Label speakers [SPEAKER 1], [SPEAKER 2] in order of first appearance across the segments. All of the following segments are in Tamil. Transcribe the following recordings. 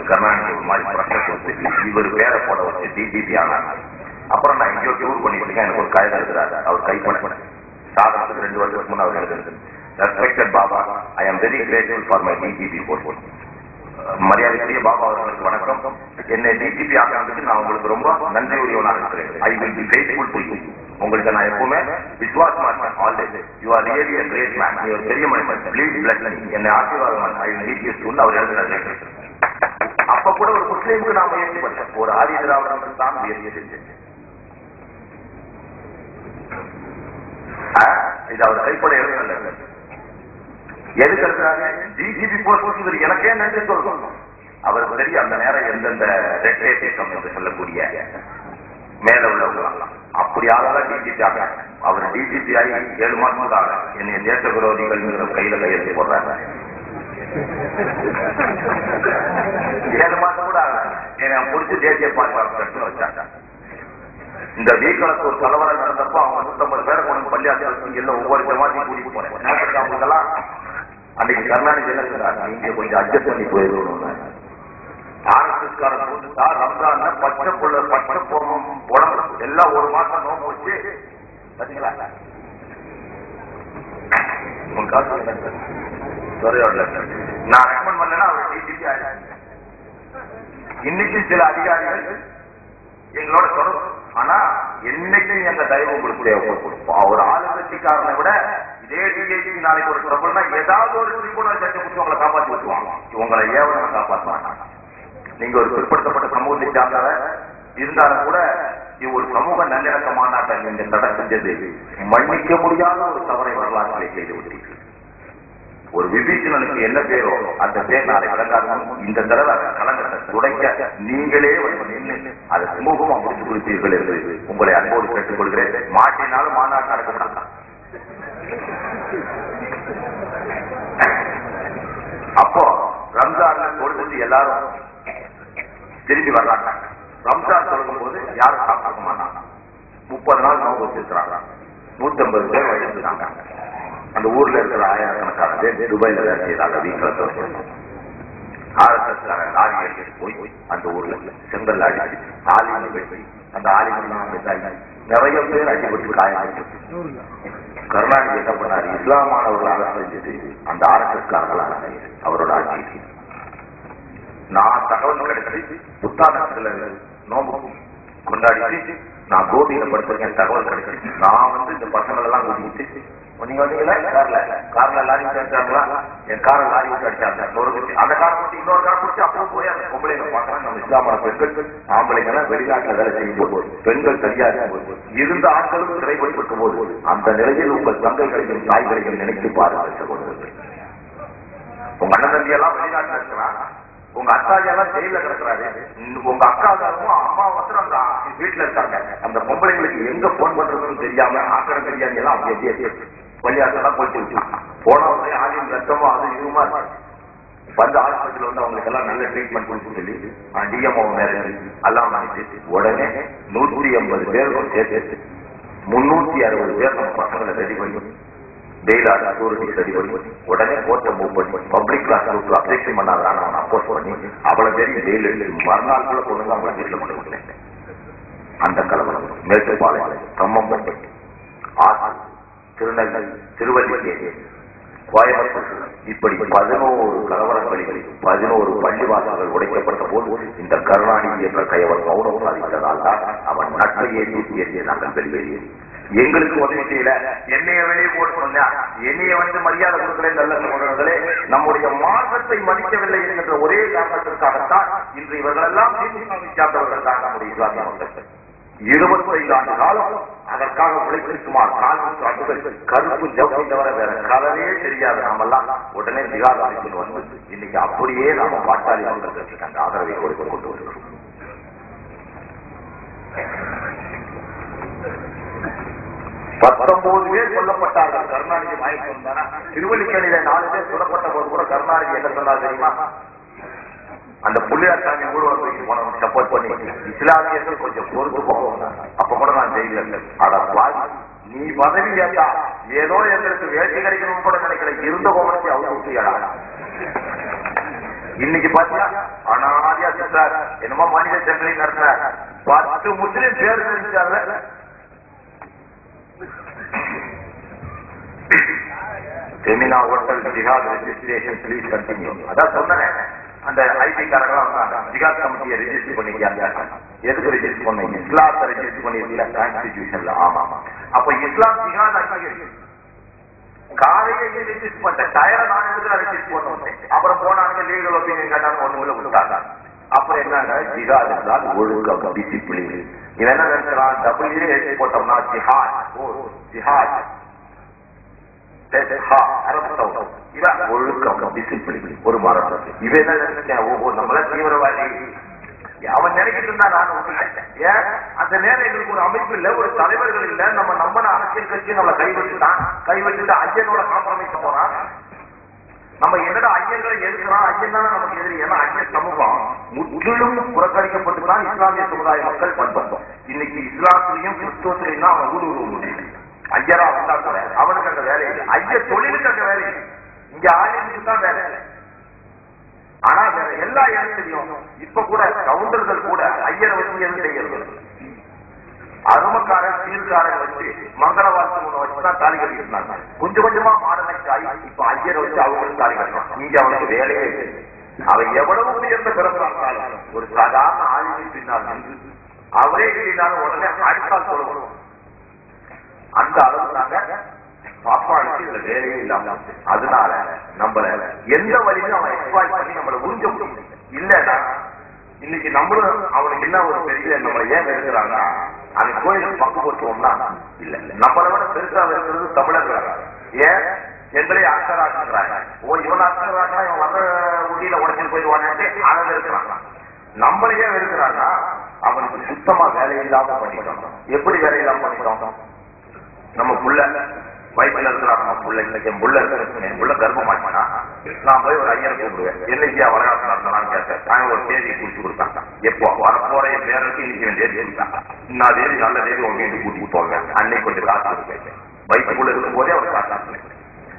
[SPEAKER 1] கருணாநிதி ஒரு மாதிரி ப்ரெஷர் கொடுத்து இவர் பேரை போட வச்சு டிடிபி ஆனாங்க அப்புறம் நான் எங்கேயோ டூர் பண்ணிட்டு இருக்கேன் எனக்கு ஒரு கயல் எழுதுறாரு அவர் கைப்பட சாதனத்துக்கு ரெண்டு வருஷத்துக்கு முன்ன அவர் எழுதுறது respected Baba I am very grateful for my TDP board மரியாதைக்குரிய பாபா அவர்களுக்கு வணக்கம் என்னை டிஜிபி ஆகிறதுக்கு நான் உங்களுக்கு ரொம்ப நன்றி உரியவனாக இருக்கிறேன் I will be faithful to you உங்களுக்கு நான் எப்பவுமே விசுவாசமா இருக்கேன் always you are really a great man நீ ஒரு பெரிய மனிதன் ப்ளீஸ் பிளஸ் என்னை ஆசீர்வாதம் I will lead you soon அவர் எழுதுறது அப்ப கூட ஒரு முஸ்லீமுக்கு நான் முயற்சி பண்ணேன் ஒரு ஆதி திராவிடம் தான் முயற்சி செஞ்சேன் ஆ, இது அவர் கைப்பட எழுதுனது எதுக்கு எழுதுறாங்க டிஜிபி போஸ்ட் இவர் எனக்கே நன்றி சொல்லணும் அவருக்கு தெரியும் அந்த நேரம் எந்தெந்த ரெட்டேசம் என்று சொல்லக்கூடிய மேல உள்ளவங்க அப்படி ஆளாதான் டிஜிபி ஆகிறாங்க அவர் டிஜிபி ஆகி ஏழு மாசம் தான் என்னை தேச விரோதிகள் கையில கையெழுத்து போடுறாங்க ஏழு மாசம் கூட ஆகல என்னை பிடிச்சி தேசிய பாதுகாப்பு வச்சாங்க இந்த வீக்களத்து ஒரு கலவரம் நடந்தப்போ அவங்க நூத்தம்பது பேரை கொண்டு பள்ளியாசல் எல்லாம் ஒவ்வொரு ஜமாத்தையும் கூட்டிட்டு போனேன் ஞாபகம் அவங்களுக்கெல்லாம் அன்னைக்கு கருணாநிதி என்ன சொன்னார் நீங்க கொஞ்சம் அட்ஜஸ்ட் பண்ணி போயிடணும் ஆர்எஸ்எஸ் காரன் கூட்டுட்டா ரம்ஜான் பச்சை புள்ள பச்சை போகும் உடம்பு எல்லாம் ஒரு மாசம் நோம்பு வச்சு பாத்தீங்களா உங்க காசு என்ன? துறையோட நான் ரெக்கமெண்ட் பண்ணேன்னா அவர் டிஜிபி ஆயிடுச்சு இன்னைக்கு சில அதிகாரிகள் எங்களோட தொடர்பு ஆனா என்னைக்கும் எங்க தயவு உங்களுக்கு தேவைப்படும் ஒரு ஆளுங்கட்சிக்காரனை விட இதே டிஐசி நாளைக்கு ஒரு ட்ரபுள்னா ஏதாவது ஒரு திரிபுணர் சட்டை பிடிச்சி உங்களை காப்பாற்றி விட்டுருவாங்க உங்களை ஏவனை காப்பாற்ற மாட்டாங்க நீங்க ஒரு பிற்படுத்தப்பட்ட சமூகத்தை சார்ந்தவர் இருந்தாலும் கூட இது ஒரு சமூக நல்லிணக்க மாநாட்டை நீங்க தடை செஞ்சது மன்னிக்க முடியாத ஒரு தவறை வரலாற்றை செய்து விட்டீர்கள் ஒரு விபீஷணனுக்கு என்ன பேரோ அந்த பேர் நாளை விளங்காதவன் இந்த தடவை கலங்கத்தை துடைக்க நீங்களே வந்து நின்று அதை சுமூகமா முடித்து கொடுப்பீர்கள் என்று உங்களை அன்போடு கேட்டுக் கொள்கிறேன் மாட்டினாலும் மாநாடு நடக்க அப்போ ரம்ஜான்ல கொடுத்துட்டு எல்லாரும் திரும்பி வர்றாங்க ரம்ஜான் தொடங்கும் போது யாரும் சாப்பிட மாட்டாங்க முப்பது நாள் நோம்பு வச்சிருக்கிறாங்க நூத்தி ஐம்பது பேர் வச்சிருக்காங்க அந்த ஊர்ல இருக்கிற ஆயிரக்கணக்கான பேர் துபாயில வேலை செய்யறாங்க வீட்டில் ஆர்எஸ்எஸ் லாரி எடுத்துட்டு போய் அந்த ஊர்ல செங்கல் அடிச்சு ஆலிமணி வெட்டி அந்த ஆலிமணி இதாகி நிறைய பேர் அடிபட்டு காயப்பட்டு கருணாநிதி என்ன பண்ணாரு இஸ்லாமானவர்கள் அரசு செஞ்சது அந்த ஆர்எஸ்எஸ் காரர்களான அவரோட ஆட்சி நான் தகவல் கிடைச்சி புத்தாண்டத்துல நோம்பு கொண்டாடி நான் கோபியில படுத்திருக்கேன் தகவல் கிடைச்சி நான் வந்து இந்த பசங்களை எல்லாம் கூட்டிட்டு நீங்க வந்தீங்களா கார்ல கார்ல லாரி சேர்த்தாங்களா என் காரை லாரி விட்டு அடிச்சாங்க ஒரு குட்டி. அந்த காரை விட்டு இன்னொரு காரை பிடிச்சி அப்படியே போய் அந்த பொம்பளைங்க பார்க்கறாங்க நம்ம இஸ்லாமான பெண்கள் ஆம்பளைங்க எல்லாம் வெளிநாட்டுல வேலை செய்யும் போது பெண்கள் சரியா இருக்கும்போது இருந்த ஆண்களும் சிறைப்பட்டிருக்கும் போது அந்த நிலையில் உங்கள் தங்கைகளையும் தாய்களையும் நினைத்து பாருங்கள் சகோதரர்கள் உங்க அண்ணன் தம்பி எல்லாம் வெளிநாட்டுல இருக்கிறாங்க உங்க அத்தாஜி எல்லாம் ஜெயில கிடக்குறாரு உம் உங்க அக்காவும் அம்மா வந்து அந்த வீட்டுல இருக்காங்க அந்த பொம்பளைங்களுக்கு எங்க போன் பண்றதுன்னு தெரியாம ஆக்கிர பிரியாணி எல்லாம் அப்படியே பள்ளியாசெல்லாம் போயிட்டு வச்சுருக்காங்க போன உடனே ஆலின் ரத்தமும் அது இதுமா இருக்கு. வந்து ஹாஸ்பிட்டல் வந்து அவங்களுக்கு எல்லாம் நல்ல ட்ரீட்மெண்ட் கொடுத்து சொல்லி டிஎம்ஓ நேரம் எல்லாம் பண்ணிட்டு உடனே நூற்றி ஐம்பது பேர் சேர்த்து முன்னூத்தி அறுபது பேர் நம்ம பசங்களை ரெடி பண்ணி பெயில் அத்தாரிட்டி ரெடி பண்ணி உடனே கோர்ட்டை மூவ் பண்ணி பப்ளிக் கிளாஸ் குரூப்ல அப்ஜெக்ஷன் பண்ணாத அவனை அப்போஸ் பண்ணி அவ்வளவு பேர் பெயில் எடுத்து மறுநாள் கூட கொண்டு வந்து அவங்க வீட்டில் கொண்டு விட்டேன் அந்த கலவரம் மேட்டுப்பாளையம் கம்மம்பட்டி ஆறு திருநெல்வேலி திருவல்லிக்கேரி கோயம்புத்தூர் இப்படி பதினோரு கலவரங்களில் பதினோரு பள்ளிவாசல்கள் உடைக்கப்பட்ட போது இந்த கருணாநிதி என்ற கையவர் மௌனம் சாதித்ததால் தான் அவன் நட்பையே தூக்கி எறிய நாங்கள் வெளியேறியது எங்களுக்கு உதவி செய்யல என்னைய வெளியே போட்டு சொன்னா என்னைய வந்து மரியாதை கொடுக்கல நல்ல சகோதரர்களே நம்முடைய மார்க்கத்தை மதிக்கவில்லை என்கின்ற ஒரே காரணத்திற்காகத்தான் இன்று இவர்களெல்லாம் திமுகவை சார்ந்தவர்கள் தான் நம்முடைய இஸ்லாமிய மக்கள் இருபத்தைந்து ஆண்டு காலம் அதற்காக உழைத்து சுமார் நான்கு ஆண்டுகள் கருப்பு ஜவுளி தவிர வேற கலரே தெரியாத நாமெல்லாம் உடனே திகார் அமைப்பு வந்து இன்னைக்கு அப்படியே நாம பாட்டாளி மக்களுக்கு அந்த ஆதரவை கொடுத்து கொண்டு வருகிறோம் பத்தொன்பது பேர் கொல்லப்பட்டார்கள் கருணாநிதி மயக்கம் வந்தானா திருவள்ளிக்கணியில நாலு பேர் சொல்லப்பட்ட போது கூட கருணாநிதி என்ன சொன்னார் தெரியுமா அந்த புள்ளியார் சாமி ஊர்வலத்துக்கு போனவங்க சப்போர்ட் பண்ணி இஸ்லாமியர்கள் கொஞ்சம் பொறுத்து போவாங்க அப்ப கூட நான் ஜெயில அட பாவி, நீ பதவி கேட்டா ஏதோ எங்களுக்கு வேட்டி கிடைக்கணும் கூட நினைக்கல இருந்த கோமத்தை அவங்க விட்டியாடா இன்னைக்கு பாத்தியா அனாதியா சார் என்னமோ மனித சங்கிலி நடத்துற பத்து முஸ்லிம் பேர் தெரிஞ்சால செமினா ஹோட்டல் ஜிஹாத் ரெஜிஸ்ட்ரேஷன் ப்ளீஸ் கண்டினியூ அதான் சொன்னேன் அந்த ஐடி காரங்களாம் வந்தாங்க. ஜிஹாத் கமிட்டியை ரெஜிஸ்டர் பண்ணிக்காங்க எதுக்கு ரெஜிஸ்டர் பண்ணீங்க இஸ்லாத்தை ரெஜிஸ்டர் பண்ணிருக்கீங்க கான்ஸ்டிடியூஷன்ல ஆமா ஆமா அப்ப இஸ்லாம் ஜிஹாத் அங்கீகரிச்சு காலையில ரெஜிஸ்டர் பண்ண டயரை நான் எடுத்து ரெஜிஸ்டர் பண்ணுவேன் அப்புறம் போனாங்க லீகல் ஒப்பீனியன் கேட்டாங்க ஒண்ணு உள்ள விட்டாங்க அப்புறம் என்னங்க ஜிஹாத் என்றால் ஒழுக்கம் டிசிப்ளின் இவன் என்ன நினைக்கிறான் டபுள் எழுதி போட்டோம்னா ஜிஹாத் ஓ ஜிஹாத் இவன் ஒழுக்கம் டிசிப்ளின் ஒரு மரம் இவன் என்ன நினைச்சேன் ஓஹோ நம்மள தீவிரவாதி அவன் நினைக்கிட்டு இருந்தா நான் விட்டுட்டேன். ஏன் அந்த நேரம் எங்களுக்கு ஒரு அமைப்பு இல்ல ஒரு தலைவர்கள் இல்ல நம்ம நம்பின அரசியல் கட்சி நம்மளை கைவிட்டுட்டான் கைவிட்டுட்டு ஐயனோட காம்ப்ரமைஸ் போறான் நம்ம என்னடா ஐயங்களை எதிர்க்கிறோம் ஐயன் தானே நமக்கு எதிரி ஏன்னா ஐயன் சமூகம் முற்றிலும் புறக்கணிக்கப்பட்டுதான் இஸ்லாமிய சமுதாய மக்கள் பண்பட்டோம் இன்னைக்கு இஸ்லாத்திலையும் கிறிஸ்துவத்திலையும் தான் அவன் ஊடுருவ முடியல ஐயரா வந்தா கூட அவனுக்கு அங்க வேலை இல்லை ஐய தொழிலுக்கு அங்க வேலை இல்லை இங்க ஆலயத்துக்கு தான் வேலை இல்லை ஆனா வேற எல்லா இடத்துலயும் இப்ப கூட கவுண்டர்கள் கூட ஐயரை வச்சு எதுவும் செய்யறது இல்லை. அருமக்காரன் சீர்காரன் வச்சு மங்கள வாழ்த்து ஒண்ணு வச்சுதான் தாலி கட்டிட்டு இருந்தாங்க கொஞ்சம் கொஞ்சமா மாடலைஸ் ஆகி இப்ப ஐயரை வச்சு அவங்களுக்கு தாலி கட்டுறான் இங்க அவனுக்கு வேலையே இல்லை அவன் எவ்வளவு உயர்ந்த பிறந்தாலும் ஒரு சாதாரண ஆளுமை பின்னால் நின்று அவரே இல்லைனாலும் உடனே அடுத்தால் சொல்லணும் அந்த அளவு நாங்க பாப்பாளுக்கு இதுல வேலையே இல்லாம போச்சு. அதனால நம்மள எந்த வழியிலும் அவன் எக்ஸ்பாய்ட் பண்ணி நம்மள உறிஞ்ச முடியும் இல்லன்னா இன்னைக்கு நம்மளும் அவனுக்கு என்ன ஒரு பெரிய நம்மள ஏன் வெறுக்கிறாங்க அந்த கோயிலுக்கு பங்கு போட்டுவோம்னா இல்ல நம்மளை விட பெருசா இருக்கிறது தமிழர்கள் ஏன் எங்களே அர்த்தராக்கிறாங்க ஓ இவன் அர்த்தராக்கா இவன் வர்ற உண்டியில உடச்சிட்டு போயிடுவானே அதை இருக்கிறாங்க நம்மளையே வெறுக்கிறாங்க அவனுக்கு சுத்தமா வேலையில்லாம பண்ணிட்டோம் எப்படி வேலையில்லாம பண்ணிட்டோம் நம்ம புள்ள வயிற்றுல இருக்கிறான் நம்ம புள்ள இன்னைக்கு என் புள்ள இருக்கு என் புள்ள கர்ப்பமாட்டானா நான் போய் ஒரு ஐயனை கூப்பிடுவேன் என்னைக்கு வளகாப்பு நடத்தலாம்னு கேட்டேன் நான் ஒரு தேதியை குறிச்சு கொடுத்தாங்க எப்போ வரப்போற என் பேருக்கு இன்னைக்கு என் தேதி கொடுத்தாங்க நான் தேதி நல்ல தேதி உங்க வீட்டுக்கு கூட்டிட்டு போவேன் அன்னைக்கு கொஞ்சம் காசு கொடுப்பேன் வயிற்றுக்குள்ள இருக்கும் போதே அவர் காசு கொடுப்பேன்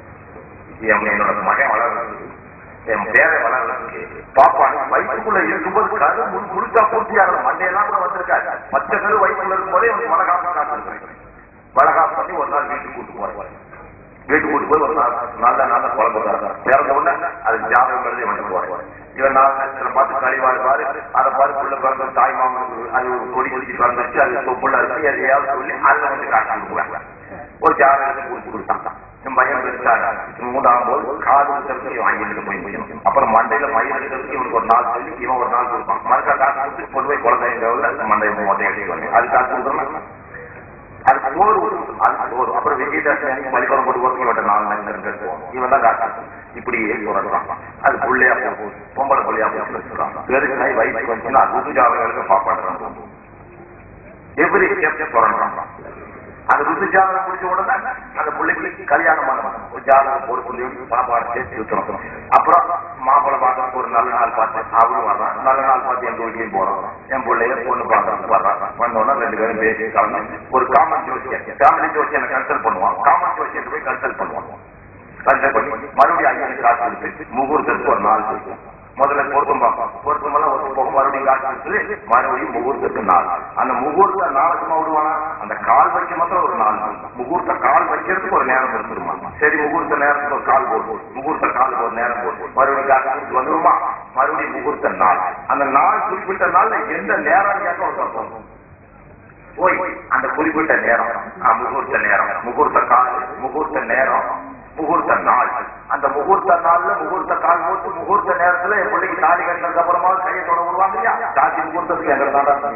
[SPEAKER 1] என் என்னோட மகன் வளர்றது என் பேரை வளர்றதுக்கு பாப்பான் வயிற்றுக்குள்ள இருக்கும்போது கரு முன் குளிச்சா பூர்த்தியாக மண்டையெல்லாம் கூட வந்திருக்காரு பச்சை கரு வயிற்றுக்குள்ள இருக்கும்போதே அவனுக்கு வளகாப்பு காசு கொடுக்குறேன் வளகாப்பு பண்ணி ஒரு நாள் வீட்டுக்கு கூட்டு போவார் வீட்டுக்கு கூட்டு போய் ஒரு நாள் நல்ல நல்ல குழம்பு தரேன் பிறந்த உடனே அது ஜாதகம் எழுதி வந்து போறேன் இவன் நாலு நேரத்தில் பார்த்து கழிவாடு பாரு அதை பாரு புள்ள பிறந்த தாய் மாமனுக்கு அது ஒரு கொடி கொடிச்சு பிறந்துச்சு அது தொப்புள்ள இருக்கு எதையாவது சொல்லி அதுல வந்து காட்டி கொடுக்குறாங்க ஒரு ஜாதகத்தை கொடுத்து கொடுத்தாங்க என் பையன் பெருசாக மூணாம் போது காது குத்துறதுக்கு இவன் ஐயனுக்கு போய் முடியும் அப்புறம் மண்டையில மயில் எடுக்கிறதுக்கு இவனுக்கு ஒரு நாள் சொல்லி இவன் ஒரு நாள் கொடுப்பான் மறுக்கா காசு கொடுத்து கொண்டு போய் குழந்தைங்க மண்டையை மொட்டை அடிச்சு அது காசு கொடுக்குறோம் அது சோறு ஊற்றும். அது சோறு அப்புறம் விஜயதாசன் மலிபரம் போட்டு போட்டு இவன் நாலு நாள் இருக்கு இவன் தான் காசு இப்படியே சொல்றான் அது புள்ளையா போகும் பொம்பளை புள்ளையா போகும் சொல்றான் பெருசாய் வயசுக்கு வந்துச்சுன்னா அது ஜாதகங்களுக்கு பாப்பாடுறான் எப்படி ஸ்டெப் சொல்றான் அந்த ருத்து ஜாதகம் முடிச்ச உடனே அந்த பிள்ளைக்கு கல்யாணம் பண்ணணும் ஒரு ஜாதகம் போட்டு சொல்லி சாப்பாடு சேர்த்து ஊற்றணும் அப்புறம் மாப்பிள்ளை பார்க்க ஒரு நல்ல நாள் பார்த்து அவரும் வர்றான் நல்ல நாள் பார்த்து என் வீட்டையும் போறோம் என் பிள்ளைய பொண்ணு பார்க்கறதுக்கு வர்றான் வந்தோடனே ரெண்டு பேரும் பேசி கலந்து ஒரு காமன் ஜோசியர் ஃபேமிலி ஜோசியனை கன்சல்ட் பண்ணுவான் காமன் ஜோசியத்தை போய் கன்சல்ட் பண்ணுவான் கன்சல்ட் பண்ணி மறுபடியும் ஐயனுக்கு காசு கொடுத்து முகூர்த்தத்துக்கு ஒரு நாள் கொடுக்கும் முதல்ல பொருத்தம் பார்ப்போம் பொருத்தம் எல்லாம் ஒரு போகும் மறுபடியும் காசு கொடுத்து மறுபடியும் முகூர்த்தத்துக்கு நாள் அந்த முகூர்த்த நாளுக்குமா விடுவானா அந்த கால் வைக்க மாத்திரம் ஒரு நாள் முகூர்த்த கால் வைக்கிறதுக்கு ஒரு நேரம் எடுத்துருமா சரி முகூர்த்த நேரத்துக்கு ஒரு கால் போடுவோம் முகூர்த்த காலுக்கு ஒரு நேரம் போடுவோம் மறுபடியும் காசு கொடுத்து வந்துருமா மறுபடியும் முகூர்த்த நாள் அந்த நாள் குறிப்பிட்ட நாள்ல எந்த நேரம் கேட்க ஒரு பார்ப்போம் போய் அந்த குறிப்பிட்ட நேரம் ஆ, முகூர்த்த நேரம் முகூர்த்த கால் முகூர்த்த நேரம் முகூர்த்த நாள் அந்த முகூர்த்த நாள்ல முகூர்த்த கால் போட்டு முகூர்த்த நேரத்துல என் பிள்ளைக்கு தாலி கட்டினதுக்கு அப்புறமா கையை தொட விடுவாங்க இல்லையா சாட்சி முகூர்த்தத்துக்கு எங்க தாண்டா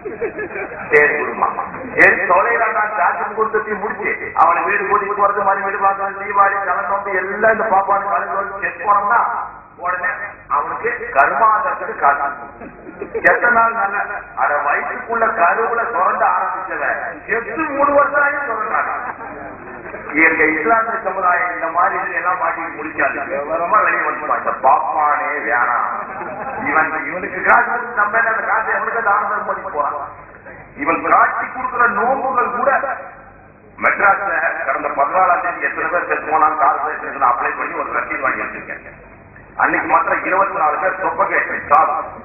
[SPEAKER 1] சரி குடுமா சரி தொலைறாண்டா சாட்சி முகூர்த்தத்தையும் முடிச்சு அவனை வீடு கூட்டிட்டு போறது மாதிரி வீடு பார்க்கறது தீபாவளி கலந்து எல்லாம் இந்த பாப்பாடு கலந்து செக் போனோம்னா உடனே அவனுக்கு கர்மாதத்துக்கு காசு எத்தனை நாள் நல்ல அட வயிற்றுக்குள்ள கருவுல சுரண்ட ஆரம்பிச்சவன் எட்டு மூணு வருஷம் ஆகி சுரண்டாங்க எங்க இஸ்லாமிய சமுதாயம் இந்த மாதிரி எல்லாம் மாட்டி முடிக்காது விவரமா வெளியே வந்து பாப்பானே வேணாம் இவன் இவனுக்கு காசு கொடுத்து நம்ம என்ன அந்த காசை எவனுக்கு தானம் பண்ணி போறான் இவன் காட்சி கொடுக்கிற நோம்புகள் கூட மெட்ராஸ்ல கடந்த பதினாலாம் தேதி எத்தனை பேர் செத்து போனான் கார்பரேஷன் அப்ளை பண்ணி ஒரு ரசீது வாங்கி வச்சிருக்கேன் அன்னைக்கு மாத்திரம் இருபத்தி நாலு பேர் சொப்பகேஷன் சாவு